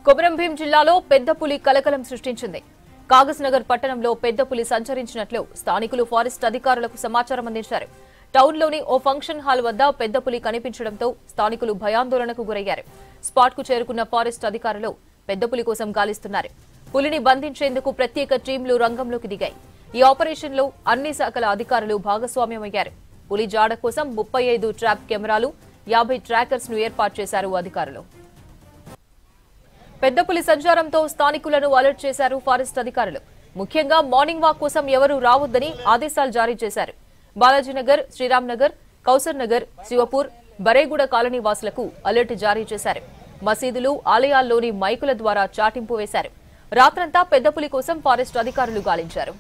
కొమరం భీం జిల్లాలో పెద్ద పులి కలకలం సృష్టించింది కాగజ్ నగర్ పట్టణంలో పెద్ద పులి సంచరించినట్లు స్థానికులు ఫారెస్ట్ అధికారులకు సమాచారం అందించారు టౌన్లోని ఓ ఫంక్షన్ హాల్ వద్ద పెద్ద పులి కనిపించడంతో స్థానికులు భయాందోళనకు గురయ్యారు స్పాట్ కు చేరుకున్న ఫారెస్ట్ అధికారులు పెద్ద పులి కోసం గాలిస్తున్నారు పులిని బంధించేందుకు ప్రత్యేక టీంలు రంగంలోకి దిగాయి ఈ ఆపరేషన్లో అన్ని శాఖల అధికారులు భాగస్వామ్యమయ్యారు పులి జాడ కోసం ముప్పై ఐదు ట్రాప్ కెమెరాలు యాభై ట్రాకర్స్ ను ఏర్పాటు చేశారు అధికారులు పెద్ద పులి సంచారంతో స్థానికులను అలర్ట్ చేశారు ఫారెస్ట్ అధికారులు ముఖ్యంగా మార్నింగ్ వాక్ కోసం ఎవరూ రావద్దని ఆదేశాలు జారీ చేశారు బాలాజీనగర్ శ్రీరామ్ నగర్ కౌసర్ నగర్ శివపూర్ బరేగూడ కాలనీ వాసులకు అలర్ట్ జారీ చేశారు మసీదులు ఆలయాల్లోని మైకుల ద్వారా చాటింపు వేశారు రాత్రంతా పెద్ద పులి కోసం ఫారెస్ట్ అధికారులు గాలించారు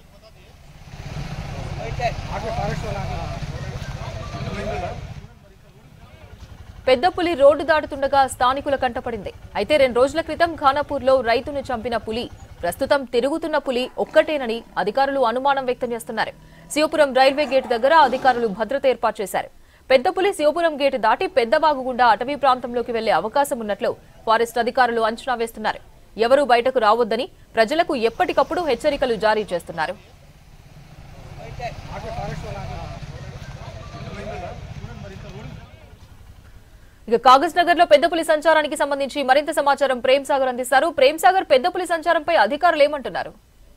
పెద్ద పులి రోడ్డు దాటుతుండగా స్థానికుల కంటపడింది అయితే రెండు రోజుల క్రితం ఖానాపూర్లో రైతును చంపిన పులి ప్రస్తుతం తిరుగుతున్న పులి ఒక్కటేనని అధికారులు అనుమానం వ్యక్తం చేస్తున్నారు శివపురం రైల్వే గేట్ దగ్గర అధికారులు భద్రత ఏర్పాటు చేశారు పెద్ద పులి శివపురం గేటు దాటి పెద్దవాగు గుండా అటవీ ప్రాంతంలోకి వెళ్లే అవకాశం ఉన్నట్లు ఫారెస్ట్ అధికారులు అంచనా వేస్తున్నారు ఎవరూ బయటకు రావద్దని ప్రజలకు ఎప్పటికప్పుడు హెచ్చరికలు జారీ చేస్తున్నారు ఇక కాగజ్ నగర్ లో పెద్దపులి సంచారానికి సంబంధించి మరింత సమాచారం ప్రేమ్ సాగర్ అందిస్తారు ప్రేమ్ సాగర్ పెద్దపులి సంచారంపై అధికారులు ఏమంటున్నారు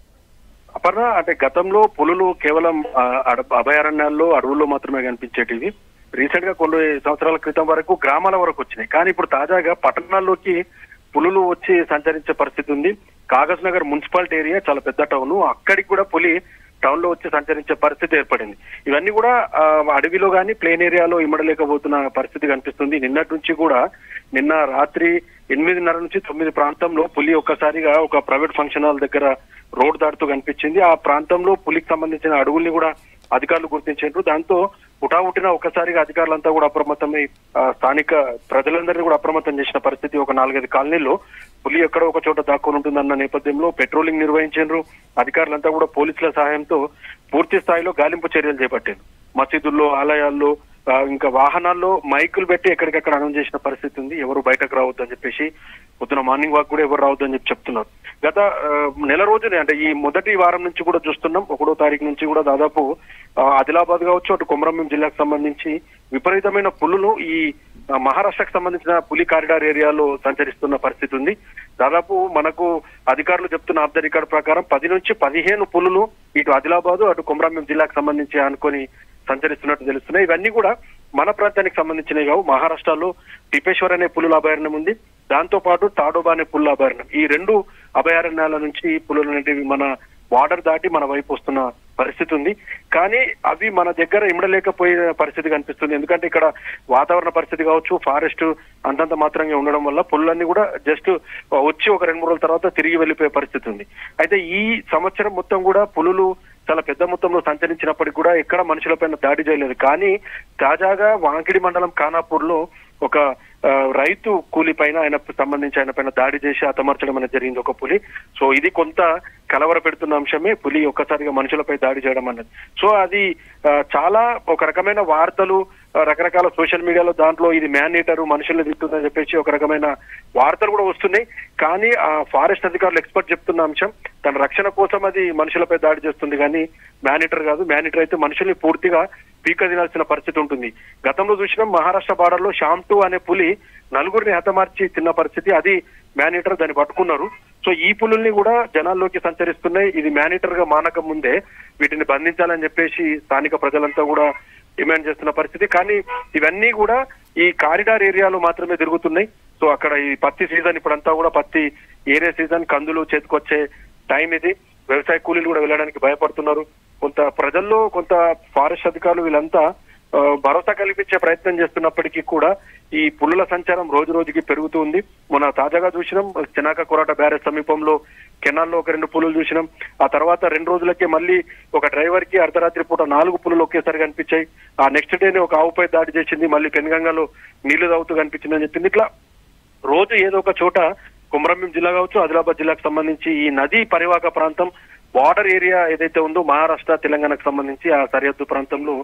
అపర్ణ అంటే గతంలో పులులు కేవలం ఆ, అడ- అభయారణ్యాల్లో అడవుల్లో మాత్రమే కనిపించేటివి రీసెంట్ గా కొన్ని సంవత్సరాల క్రితం వరకు గ్రామాల వరకు వచ్చినాయి కానీ ఇప్పుడు తాజాగా పట్టణాల్లోకి పులులు వచ్చి సంచరించే పరిస్థితి ఉంది కాగజ్ నగర్ మున్సిపాలిటీ ఏరియా చాలా పెద్ద టౌన్ అక్కడికి కూడా పులి టౌన్ లో వచ్చి సంచరించే పరిస్థితి ఏర్పడింది ఇవన్నీ కూడా ఆ, అడవిలో గానీ ప్లేన్ ఏరియాలో ఇమ్మడలేకపోతున్న పరిస్థితి కనిపిస్తుంది నిన్నటి నుంచి కూడా నిన్న రాత్రి ఎనిమిదిన్నర నుంచి తొమ్మిది ప్రాంతంలో పులి ఒక్కసారిగా ఒక ప్రైవేట్ ఫంక్షన్ హాల్ దగ్గర రోడ్ దాటుతూ కనిపించింది ఆ ప్రాంతంలో పులికి సంబంధించిన అడవుల్ని కూడా అధికారులు గుర్తించారు దాంతో హుటాహుటిన ఒక్కసారిగా అధికారులంతా కూడా అప్రమత్తమై ఆ, స్థానిక ప్రజలందరినీ కూడా అప్రమత్తం చేసిన పరిస్థితి ఒక నాలుగైదు కాలనీల్లో పులి ఎక్కడో ఒక చోట దాక్కుని ఉంటుందన్న నేపథ్యంలో పెట్రోలింగ్ నిర్వహించారు అధికారులంతా కూడా పోలీసుల సహాయంతో పూర్తి స్థాయిలో గాలింపు చర్యలు చేపట్టారు మసీదుల్లో ఆలయాల్లో ఆ, ఇంకా వాహనాల్లో మైకులు పెట్టి ఎక్కడికక్కడ అనౌన్స్ చేసిన పరిస్థితి ఉంది ఎవరు బయటకు రావద్దని చెప్పేసి పొద్దున మార్నింగ్ వాక్ కూడా ఎవరు రావద్దని చెప్పి చెప్తున్నారు గత ఆ, నెల రోజునే అంటే ఈ మొదటి వారం నుంచి కూడా చూస్తున్నాం ఒకటో తారీఖు నుంచి కూడా దాదాపు ఆ, ఆదిలాబాద్ కావచ్చు అటు కొమరంభీం జిల్లాకు సంబంధించి విపరీతమైన పులులు ఈ ఆ, మహారాష్ట్రకు సంబంధించిన పులి కారిడార్ ఏరియాలో సంచరిస్తున్న పరిస్థితి ఉంది దాదాపు మనకు అధికారులు చెప్తున్న ఆఫ్ ద రికార్డ్ ప్రకారం పది నుంచి పదిహేను పులులు ఇటు ఆదిలాబాదు అటు కొమరంభీం జిల్లాకు సంబంధించి అనుకొని సంచరిస్తున్నట్టు తెలుస్తున్నాయి ఇవన్నీ కూడా మన ప్రాంతానికి సంబంధించినవి కావు మహారాష్ట్రలో టిపేశ్వర్ అనే పులుల అభయారణ్యం ఉంది దాంతో పాటు తాడోబా అనే పుల్ల అభయారణ్యం ఈ రెండు అభయారణ్యాల నుంచి పులులు అనేటివి మన బార్డర్ దాటి మన వైపు వస్తున్న పరిస్థితి ఉంది కానీ అవి మన దగ్గర ఇమడలేకపోయే పరిస్థితి కనిపిస్తుంది ఎందుకంటే ఇక్కడ వాతావరణ పరిస్థితి కావచ్చు ఫారెస్ట్ అంతంత మాత్రంగా ఉండడం వల్ల పుల్లన్నీ కూడా జస్ట్ వచ్చి ఒక రెండు మూడు రోజుల తర్వాత తిరిగి వెళ్ళిపోయే పరిస్థితి ఉంది అయితే ఈ సంవత్సరం మొత్తం కూడా పులులు చాలా పెద్ద మొత్తంలో సంచరించినప్పటికీ కూడా ఎక్కడ మనుషులపైన దాడి చేయలేదు కానీ తాజాగా వాంకిడి మండలం ఖానాపూర్ లో ఒక ఆ, రైతు కూలి పైన ఆయనకు సంబంధించి ఆయన పైన దాడి చేసి హతమార్చడం అనేది జరిగింది ఒక పులి సో ఇది కొంత కలవర పెడుతున్న అంశమే పులి ఒక్కసారిగా మనుషులపై దాడి చేయడం అన్నది సో అది ఆ, చాలా ఒక రకమైన వార్తలు ఆ, రకరకాల సోషల్ మీడియాలో దాంట్లో ఇది మ్యాన్ ఈటర్ మనుషుల్ని తిట్టుందని చెప్పేసి ఒక రకమైన వార్తలు కూడా వస్తున్నాయి కానీ ఆ ఫారెస్ట్ అధికారులు ఎక్స్పర్ట్ చెప్తున్న అంశం తన రక్షణ కోసం అది మనుషులపై దాడి చేస్తుంది కానీ మ్యానిటర్ కాదు మ్యానిటర్ అయితే మనుషుల్ని పూర్తిగా పీక తినాల్సిన పరిస్థితి ఉంటుంది గతంలో చూసినాం మహారాష్ట్ర బార్డర్ లో షామ్టు అనే పులి నలుగురిని హతమార్చి తిన్న పరిస్థితి అది మ్యానిటర్ దాన్ని పట్టుకున్నారు సో ఈ పులుల్ని కూడా జనాల్లోకి సంచరిస్తున్నాయి ఇది మ్యానిటర్ గా మానక ముందే వీటిని బంధించాలని చెప్పేసి స్థానిక ప్రజలంతా కూడా డిమాండ్ చేస్తున్న పరిస్థితి కానీ ఇవన్నీ కూడా ఈ కారిడార్ ఏరియాలో మాత్రమే తిరుగుతున్నాయి సో అక్కడ ఈ పత్తి సీజన్ ఇప్పుడంతా కూడా పత్తి ఏరే సీజన్ కందులు చేతికొచ్చే టైం ఇది వ్యవసాయ కూలీలు కూడా వెళ్ళడానికి భయపడుతున్నారు కొంత ప్రజల్లో కొంత ఫారెస్ట్ అధికారులు వీళ్ళంతా ఆ, భరోసా కల్పించే ప్రయత్నం చేస్తున్నప్పటికీ కూడా ఈ పులుల సంచారం రోజు రోజుకి పెరుగుతూ ఉంది మొన్న తాజాగా చూసినాం చినాక కొరాట బ్యారేజ్ సమీపంలో కెనాల్లో ఒక రెండు పులులు చూసినాం ఆ తర్వాత రెండు రోజులకే మళ్ళీ ఒక డ్రైవర్ కి అర్ధరాత్రి పూట నాలుగు పులులు ఒకేసారి కనిపించాయి ఆ నెక్స్ట్ డేనే ఒక ఆవుపై దాడి చేసింది మళ్ళీ పెనుగంగలో నీళ్లు తాగుతూ కనిపించిందని చెప్పింది ఇట్లా రోజు ఏదో ఒక చోట కుమరంభీం జిల్లా కావచ్చు ఆదిలాబాద్ జిల్లాకు సంబంధించి ఈ నదీ పరివాహక ప్రాంతం బార్డర్ ఏరియా ఏదైతే ఉందో మహారాష్ట్ర తెలంగాణకు సంబంధించి ఆ సరిహద్దు ప్రాంతంలో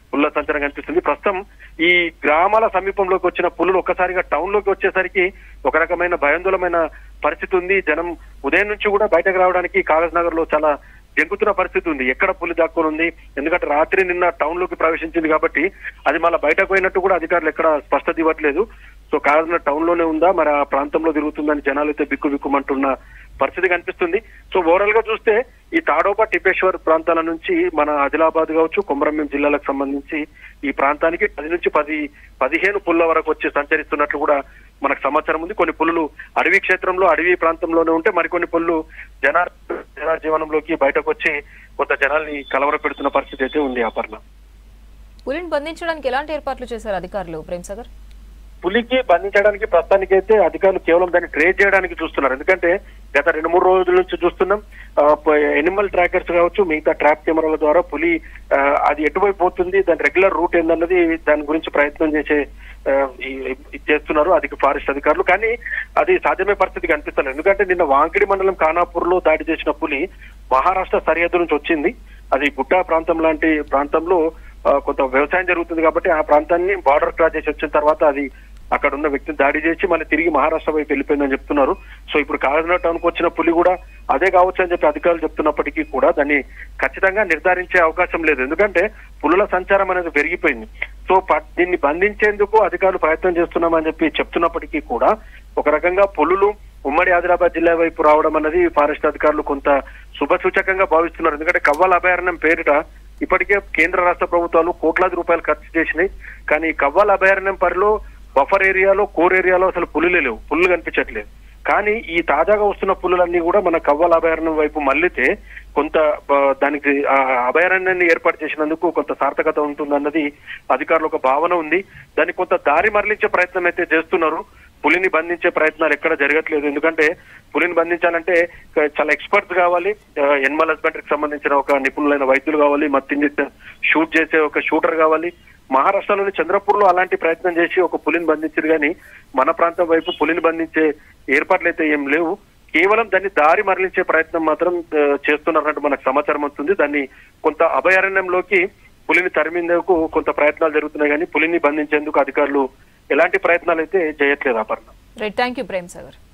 పుల్ల సంచారం కనిపిస్తుంది ప్రస్తుతం ఈ గ్రామాల సమీపంలోకి వచ్చిన పులులు ఒక్కసారిగా టౌన్ లోకి వచ్చేసరికి ఒక రకమైన భయాందోళమైన పరిస్థితి ఉంది జనం ఉదయం నుంచి కూడా బయటకు రావడానికి కాగజ్ నగర్ లో చాలా జంకుతున్న పరిస్థితి ఉంది ఎక్కడ పులి దాక్కుని ఉంది ఎందుకంటే రాత్రి నిన్న టౌన్ లోకి ప్రవేశించింది కాబట్టి అది మళ్ళీ బయటకు పోయినట్టు కూడా అధికారులు ఎక్కడ స్పష్టత ఇవ్వట్లేదు సో కావాల్సిన టౌన్ లోనే ఉందా మరి ఆ ప్రాంతంలో తిరుగుతుందని జనాలు అయితే బిక్కు బిక్కుమంటున్న పరిస్థితి కనిపిస్తుంది సో ఓవరాల్ గా చూస్తే ఈ తాడోబా టిపేశ్వర్ ప్రాంతాల నుంచి మన ఆదిలాబాద్ కావచ్చు కొమరంభీం జిల్లాలకు సంబంధించి ఈ ప్రాంతానికి పది నుంచి పది పదిహేను పుల్ల వరకు వచ్చి సంచరిస్తున్నట్లు కూడా మనకు సమాచారం ఉంది కొన్ని పులులు అడవి క్షేత్రంలో అడవి ప్రాంతంలోనే ఉంటే మరికొన్ని పుల్లు జన జన జీవనంలోకి బయటకు వచ్చి కొంత జనాల్ని కలవర పెడుతున్న పరిస్థితి అయితే ఉంది అపర్ణ పులిని బంధించడానికి ఎలాంటి ఏర్పాట్లు చేశారు అధికారులు ప్రేమ్ సాగర్ పులికి బంధించడానికి ప్రస్తుతానికైతే అధికారులు కేవలం దాన్ని ట్రేస్ చేయడానికి చూస్తున్నారు ఎందుకంటే గత రెండు మూడు రోజుల నుంచి చూస్తున్నాం ఎనిమల్ ట్రాకర్స్ కావచ్చు మిగతా ట్రాప్ కెమెరాల ద్వారా పులి ఆ, అది ఎటువైపు పోతుంది దాని రెగ్యులర్ రూట్ ఏందన్నది దాని గురించి ప్రయత్నం చేసే ఆ, ఈ- ఇది చేస్తున్నారు అది ఫారెస్ట్ అధికారులు కానీ అది సాధ్యమే పరిస్థితి కనిపిస్తలేదు ఎందుకంటే నిన్న వాంకిడి మండలం ఖానాపూర్ లో దాడి చేసిన పులి మహారాష్ట్ర సరిహద్దు నుంచి వచ్చింది అది గుట్టా ప్రాంతం లాంటి ప్రాంతంలో ఆ, కొంత వ్యవసాయం జరుగుతుంది కాబట్టి ఆ ప్రాంతాన్ని బార్డర్ క్రాస్ చేసి వచ్చిన తర్వాత అది అక్కడ ఉన్న వ్యక్తిని దాడి చేసి మళ్ళీ తిరిగి మహారాష్ట్ర వైపు వెళ్ళిపోయిందని చెప్తున్నారు సో ఇప్పుడు కాకినాడ టౌన్ కు వచ్చిన పులి కూడా అదే కావచ్చు అని చెప్పి అధికారులు చెప్తున్నప్పటికీ కూడా దాన్ని ఖచ్చితంగా నిర్ధారించే అవకాశం లేదు ఎందుకంటే పులుల సంచారం అనేది పెరిగిపోయింది సో ప- దీన్ని బంధించేందుకు అధికారులు ప్రయత్నం చేస్తున్నామని చెప్పి చెప్తున్నప్పటికీ కూడా ఒక రకంగా పులులు ఉమ్మడి ఆదిలాబాద్ జిల్లా వైపు రావడం అన్నది ఫారెస్ట్ అధికారులు కొంత శుభ సూచకంగా భావిస్తున్నారు ఎందుకంటే కవ్వాల అభయారణ్యం పేరిట ఇప్పటికే కేంద్ర రాష్ట్ర ప్రభుత్వాలు కోట్లాది రూపాయలు ఖర్చు చేసినాయి కానీ ఈ కవ్వాల అభయారణ్యం పరిలో బఫర్ ఏరియాలో కోర్ ఏరియాలో అసలు పులులే లేవు పుల్లు కనిపించట్లేదు కానీ ఈ తాజాగా వస్తున్న పులులన్నీ కూడా మన కవ్వాల అభయారణ్యం వైపు మళ్ళితే కొంత ఆ, దానికి ఆ అభయారణ్యాన్ని ఏర్పాటు చేసినందుకు కొంత సార్థకత ఉంటుందన్నది అధికారుల ఒక భావన ఉంది దాన్ని కొంత దారి మరలించే ప్రయత్నం అయితే చేస్తున్నారు పులిని బంధించే ప్రయత్నాలు ఎక్కడ జరగట్లేదు ఎందుకంటే పులిని బంధించాలంటే క- చాలా ఎక్స్పర్ట్స్ కావాలి ఎనిమల్ హస్బెండరీకి సంబంధించిన ఒక నిపుణులైన వైద్యులు కావాలి మత్తు ఇంజెక్షన్ షూట్ చేసే ఒక షూటర్ కావాలి మహారాష్ట్రలోని చంద్రపూర్ లో అలాంటి ప్రయత్నం చేసి ఒక పులిని బంధించారు కానీ మన ప్రాంతం వైపు పులిని బంధించే ఏర్పాట్లు అయితే ఏం లేవు కేవలం దాన్ని దారి మరలించే ప్రయత్నం మాత్రం ఆ, చేస్తున్నారన్నట్టు మనకు సమాచారం వస్తుంది దాన్ని కొంత అభయారణ్యంలోకి పులిని తరిమేందుకు కొంత ప్రయత్నాలు జరుగుతున్నాయి కానీ పులిని బంధించేందుకు అధికారులు ఎలాంటి ప్రయత్నాలు అయితే చేయట్లేదు Aparna right thank you Prem Sagar